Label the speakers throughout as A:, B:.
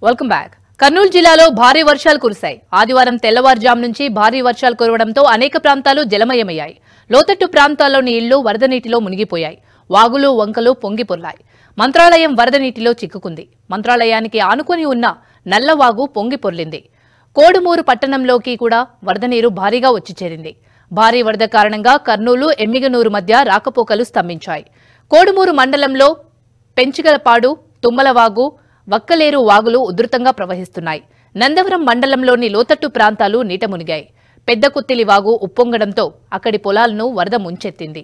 A: welcome back Kurnool జిల్లాలో భారీ వర్షాలు కురిశాయి ఆదివారం తెల్లవారుజాము నుంచి భారీ వర్షాలు కురవడంతో అనేక ప్రాంతాలు జలమయమయ్యాయి లోతట్టు ప్రాంతాల్లోని ఇళ్లు వరద నీటిలో మునిగిపోయాయి వాగులు వంకలు పొంగి పొర్లాయి మంత్రాలయం వరద నీటిలో చిక్కుకుంది మంత్రాలయానికి ఆనుకొని ఉన్న నల్లవాగు పొంగి పొర్లింది కోడుమూరు పట్టణంలోకి కూడా వరద నీరు భారీగా వచ్చి చేరింది భారీ వరద కారణంగా కర్నూలు ఎమ్మిగనూరు మధ్య రాకపోకలు స్తంభించాయి కోడుమూరు మండలంలో పెంచిగలపాడు తుమ్మలవాగు వక్కలేరు వాగులు ఉధృతంగా ప్రవహిస్తున్నాయి నందవరం మండలంలోని లోతట్టు ప్రాంతాలు నీట మునిగాయి పెద్ద కుత్తిలి వాగు ఉప్పొంగడంతో అక్కడి పొలాలను వరద ముంచెత్తింది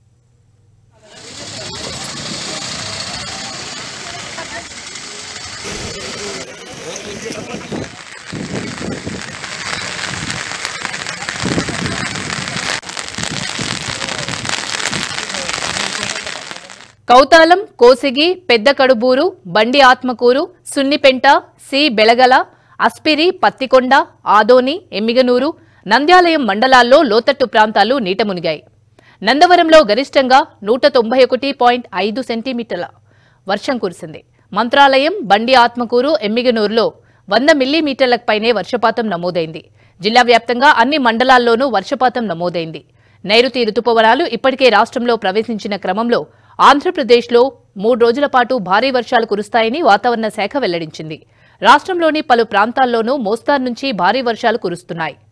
A: కౌతాలం కోసిగి పెద్ద కడుబూరు బండి ఆత్మకూరు సున్నిపెంట సి బెళగల అస్పిరి పత్తికొండ ఆదోని ఎమ్మిగనూరు నంద్యాలయం మండలాల్లో లోతట్టు ప్రాంతాలు నీట మునిగాయి నందవరంలో గరిష్టంగా నూట తొంభై ఒకటి పాయింట్ ఐదు సెంటీమీటర్ల వర్షం కురిసింది మంత్రాలయం బండి ఆత్మకూరు ఎమ్మిగనూరులో వంద మిల్లీమీటర్లకు పైనే వర్షపాతం నమోదైంది జిల్లా వ్యాప్తంగా అన్ని మండలాల్లోనూ వర్షపాతం నమోదైంది నైరుతి రుతుపవనాలు ఇప్పటికే రాష్ట్రంలో ప్రవేశించిన క్రమంలో ఆంధ్రప్రదేశ్లో మూడు రోజుల పాటు భారీ వర్షాలు కురుస్తాయని వాతావరణ శాఖ వెల్లడించింది రాష్ట్రంలోని పలు ప్రాంతాల్లోనూ మోస్తారు నుంచి భారీ వర్షాలు కురుస్తున్నాయి